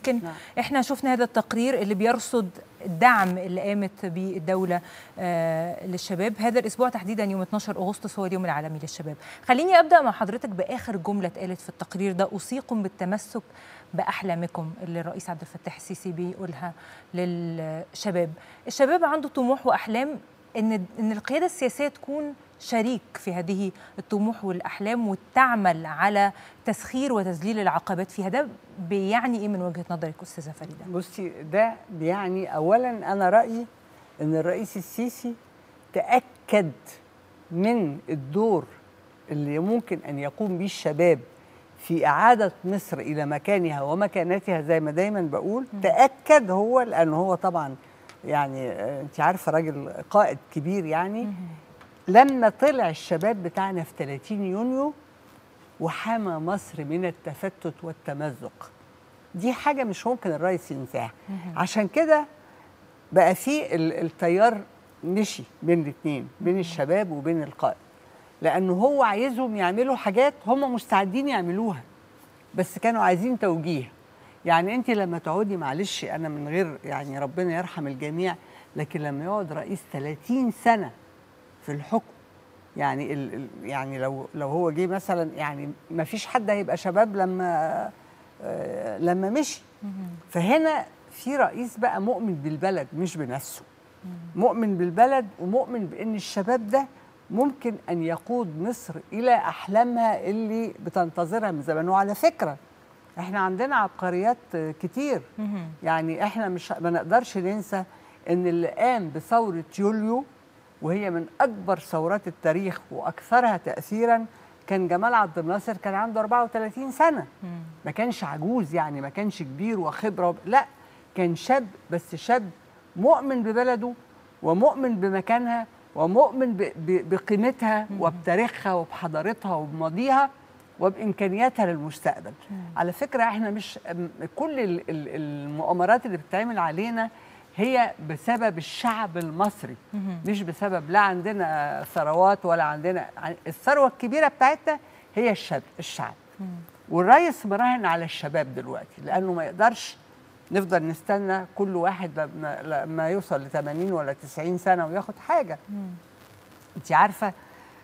لكن نعم. احنا شفنا هذا التقرير اللي بيرصد الدعم اللي قامت به الدوله آه للشباب هذا الاسبوع تحديدا يوم 12 اغسطس هو اليوم العالمي للشباب خليني ابدا مع حضرتك باخر جمله اتقالت في التقرير ده اوصيكم بالتمسك باحلامكم اللي الرئيس عبد الفتاح السيسي بيقولها للشباب الشباب عنده طموح واحلام ان ان القياده السياسيه تكون شريك في هذه الطموح والاحلام وتعمل على تسخير وتذليل العقبات فيها ده بيعني ايه من وجهه نظرك استاذه فريده بصي ده بيعني اولا انا رايي ان الرئيس السيسي تاكد من الدور اللي ممكن ان يقوم به الشباب في اعاده مصر الى مكانها ومكانتها زي ما دايما بقول تاكد هو لان هو طبعا يعني انت عارفه راجل قائد كبير يعني لما طلع الشباب بتاعنا في 30 يونيو وحمى مصر من التفتت والتمزق دي حاجة مش ممكن الرئيس ينساها عشان كده بقى في التيار مشي بين الاثنين بين الشباب وبين القائد لأنه هو عايزهم يعملوا حاجات هم مستعدين يعملوها بس كانوا عايزين توجيه يعني انت لما تقعدي معلش انا من غير يعني ربنا يرحم الجميع لكن لما يقعد رئيس 30 سنه في الحكم يعني ال يعني لو لو هو جه مثلا يعني ما فيش حد هيبقى شباب لما آه لما مشي فهنا في رئيس بقى مؤمن بالبلد مش بنفسه مؤمن بالبلد ومؤمن بان الشباب ده ممكن ان يقود مصر الى احلامها اللي بتنتظرها من زمان وعلى فكره احنا عندنا عبقريات كتير يعني احنا مش ما نقدرش ننسى ان اللي قام بثوره يوليو وهي من اكبر ثورات التاريخ واكثرها تاثيرا كان جمال عبد الناصر كان عنده 34 سنه ما كانش عجوز يعني ما كانش كبير وخبره لا كان شاب بس شاب مؤمن ببلده ومؤمن بمكانها ومؤمن بقيمتها وبتاريخها وبحضارتها وبماضيها وبامكانياتها للمستقبل على فكره احنا مش كل المؤامرات اللي بتتعمل علينا هي بسبب الشعب المصري مش بسبب لا عندنا ثروات ولا عندنا الثروه الكبيره بتاعتنا هي الشعب الشعب والرئيس مراهن على الشباب دلوقتي لانه ما يقدرش نفضل نستنى كل واحد لما, لما يوصل ل 80 ولا 90 سنه وياخد حاجه انت عارفه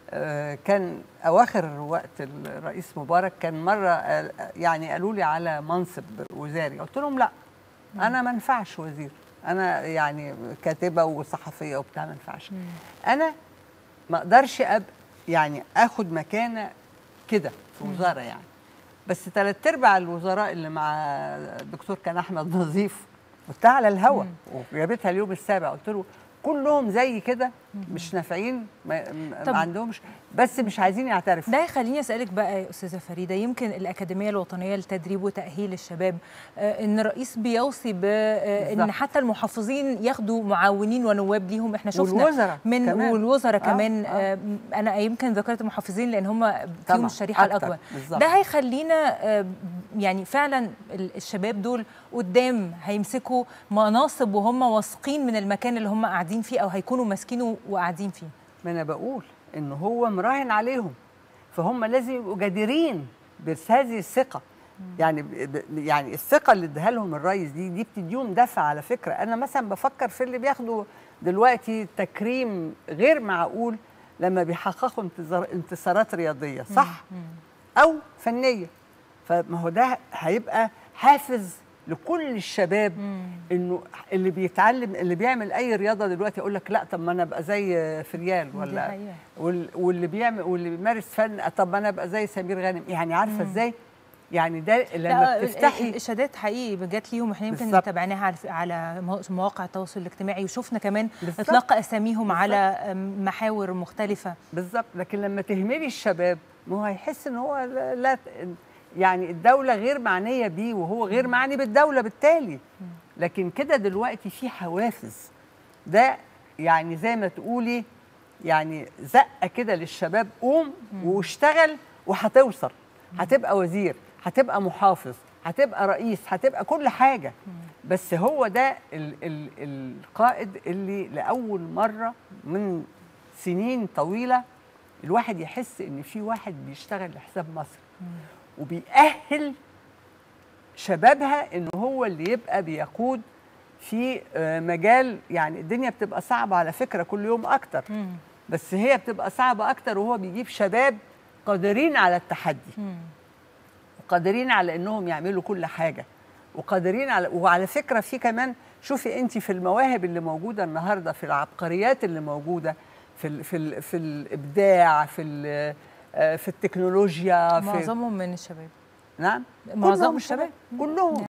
كان اواخر وقت الرئيس مبارك كان مره يعني قالوا لي على منصب وزاري قلت لهم لا انا ما انفعش وزير انا يعني كاتبه وصحفيه وبتاع ما ينفعش انا ما اقدرش اب يعني اخد مكانه كده في وزاره يعني بس ثلاث ارباع الوزراء اللي مع الدكتور كان احمد نظيف قلتها على الهوا وجابتها اليوم السابع قلت له كلهم زي كده مش نافعين ما, ما عندهمش بس مش عايزين يعترفوا ده يخليني اسالك بقى يا استاذه فريده يمكن الاكاديميه الوطنيه للتدريب وتاهيل الشباب آه ان الرئيس بيوصي بان آه حتى المحافظين ياخدوا معاونين ونواب ليهم احنا شفنا والوزراء من كمان. والوزراء آه كمان آه آه انا يمكن ذكرت المحافظين لان هم فيهم الشريحه الاكبر ده هيخلينا آه يعني فعلا الشباب دول قدام هيمسكوا مناصب وهم واثقين من المكان اللي هم قاعدين فيه او هيكونوا ماسكينه وقاعدين فيه ما انا بقول ان هو مراهن عليهم فهم لازم يبقوا جديرين بهذه الثقه يعني يعني الثقه اللي اداها لهم الرئيس دي دي بتديهم دفع على فكره انا مثلا بفكر في اللي بياخدوا دلوقتي تكريم غير معقول لما بيحققوا انتصارات رياضيه صح او فنيه فما هو ده هيبقى حافز لكل الشباب مم. انه اللي بيتعلم اللي بيعمل اي رياضه دلوقتي يقول لك لا طب ما انا ابقى زي فريال ولا واللي بيعمل واللي بيمارس فن طب ما انا ابقى زي سمير غانم يعني عارفه ازاي يعني ده لما بتفتحي الشهادات حقيقي جت ليهم احنا يمكن تابعناها على مواقع التواصل الاجتماعي وشفنا كمان بالزبط. اطلاق اساميهم بالزبط. على محاور مختلفه بالظبط لكن لما تهملي الشباب ما هو هيحس ان هو لا يعني الدولة غير معنية بيه وهو غير معني بالدولة بالتالي لكن كده دلوقتي في حوافز ده يعني زي ما تقولي يعني زقة كده للشباب قوم واشتغل وهتوصل هتبقى وزير هتبقى محافظ هتبقى رئيس هتبقى كل حاجة بس هو ده ال ال القائد اللي لأول مرة من سنين طويلة الواحد يحس إن في واحد بيشتغل لحساب مصر وبيأهل شبابها ان هو اللي يبقى بيقود في آه، مجال يعني الدنيا بتبقى صعبه على فكره كل يوم اكتر مم. بس هي بتبقى صعبه اكتر وهو بيجيب شباب قادرين على التحدي مم. وقادرين على انهم يعملوا كل حاجه وقادرين على وعلى فكره في كمان شوفي انت في المواهب اللي موجوده النهارده في العبقريات اللي موجوده في ال في ال في الابداع في ال- آه، في التكنولوجيا في معظمهم من الشباب نعم معظمهم كلهم الشباب كلهم